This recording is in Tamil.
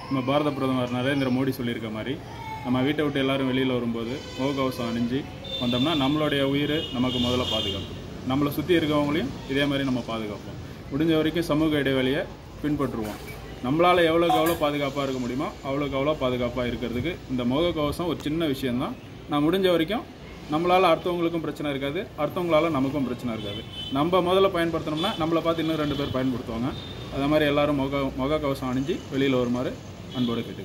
நம்ம பாரத பிரதமர் நரேந்திர மோடி சொல்லியிருக்க மாதிரி நம்ம வீட்டை விட்டு எல்லாரும் வெளியில் வரும்போது முகக்கவசம் அணிஞ்சு வந்தோம்னா நம்மளுடைய உயிர் நமக்கு முதல்ல பாதுகாப்பு நம்மளை சுற்றி இருக்கவங்களையும் இதே மாதிரி நம்ம பாதுகாப்போம் முடிஞ்ச வரைக்கும் சமூக இடைவெளியை பின்பற்றுவோம் நம்மளால் எவ்வளோக்கு எவ்வளோ பாதுகாப்பாக இருக்க முடியுமோ அவ்வளோக்கு அவ்வளோ பாதுகாப்பாக இருக்கிறதுக்கு இந்த முகக்கவசம் ஒரு சின்ன விஷயந்தான் நான் முடிஞ்ச வரைக்கும் நம்மளால் அடுத்தவங்களுக்கும் பிரச்சனை இருக்காது அடுத்தவங்களால நமக்கும் பிரச்சனை இருக்காது நம்ம முதல்ல பயன்படுத்தினோம்னா நம்மளை பார்த்து இன்னும் ரெண்டு பேர் பயன்படுத்துவாங்க அதே மாதிரி எல்லாரும் முக முகக்கவசம் அணிஞ்சு வெளியில் வருமாறு அன்போடு கேட்டு